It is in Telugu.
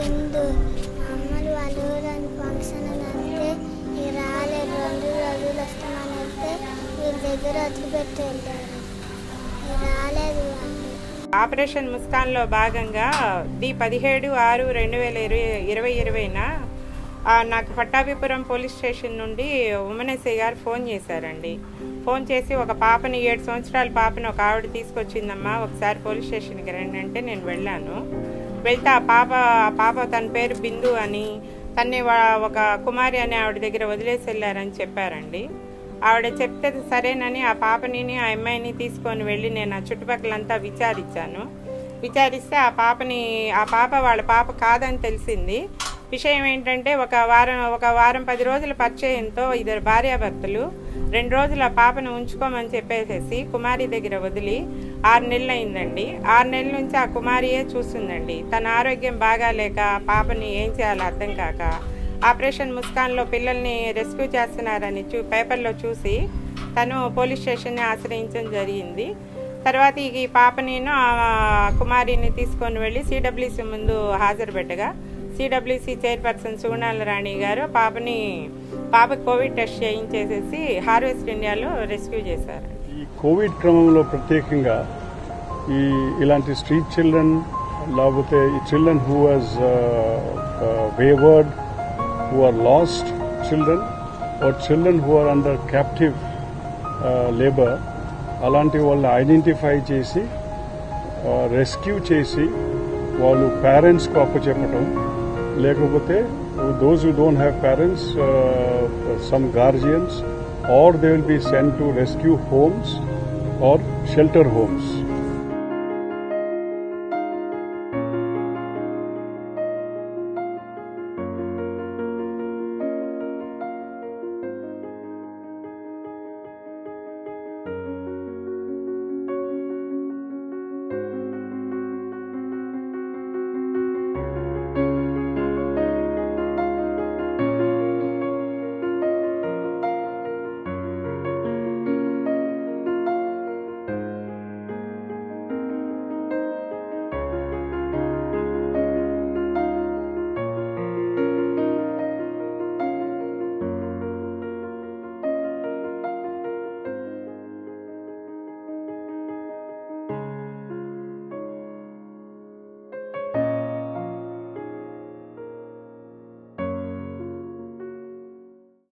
బిందు అమ్మలు వాళ్ళ ఊరని ఫంక్షన్ అని అంటే ఇక రాలేదు రెండు రోజులు వస్తామని వెళ్తే వీళ్ళ దగ్గర వదిలిపెట్టి వెళ్ళారు ఇక రాలేదు వాళ్ళు ఆపరేషన్ ముస్కాన్లో భాగంగా ది పదిహేడు ఆరు రెండు వేల ఇరవై ఇరవై ఇరవైన ఆ, నాకు పట్టాభిపురం పోలీస్ స్టేషన్ నుండి ఉమనేశ్వరి గారు ఫోన్ చేశారండి ఫోన్ చేసి ఒక పాపని ఏడు సంవత్సరాల పాపని ఒక ఆవిడ తీసుకొచ్చిందమ్మా ఒకసారి పోలీస్ స్టేషన్కి రండి అంటే నేను వెళ్ళాను వెళ్తే ఆ పాప ఆ పాప తన పేరు బిందు అని తన్ని వా- ఒక కుమారి అనే ఆవిడ దగ్గర వదిలేసి వెళ్ళారని చెప్పారండి ఆవిడ చెప్తే సరేనని ఆ పాపని ఆ అమ్మాయిని తీసుకొని వెళ్ళి నేను ఆ చుట్టుపక్కలంతా విచారించాను విచారిస్తే ఆ పాపని ఆ పాప వాళ్ళ పాప కాదని తెలిసింది విషయం ఏంటంటే ఒక వారం ఒక వారం పది రోజుల పరిచయంతో ఇద్దరు భార్యాభర్తలు రెండు రోజులు ఆ పాపను ఉంచుకోమని చెప్పేసేసి కుమారి దగ్గర వదిలి ఆరు నెలలు అయిందండి ఆరు నెలల నుంచి ఆ కుమారియే చూస్తుందండి తన ఆరోగ్యం బాగాలేక ఆ పాపని ఏం చేయాలో అర్థం కాక ఆపరేషన్ ముస్కాన్లో పిల్లల్ని రెస్క్యూ చేస్తున్నారని చూ పేపర్లో చూసి తను పోలీస్ స్టేషన్ని ఆశ్రయించడం జరిగింది తర్వాత ఈ పాపని ఆ కుమారిని తీసుకొని వెళ్ళి సిడబ్ల్యూసి ముందు హాజరు పెట్టగా సిడబ్ల్యూసి చైర్పర్సన్ సుగుణాల రాణి గారు పాపని పాప కోవిడ్ టెస్ట్ చేయించేసేసి హార్వెస్ట్ ఇండియాలో రెస్క్యూ చేశారు ఈ కోవిడ్ క్రమంలో ప్రత్యేకంగా ఈ ఇలాంటి స్ట్రీట్ చిల్డ్రన్ లేకపోతే ఈ children who was wayward who are lost children or children who are under captive labour అలాంటి వాళ్ళని ఐడెంటిఫై చేసి రెస్క్యూ చేసి వాళ్ళు పేరెంట్స్కు అప్పచెప్పటం లేకపోతే those who don't have parents some guardians or they will be sent to rescue homes or shelter homes.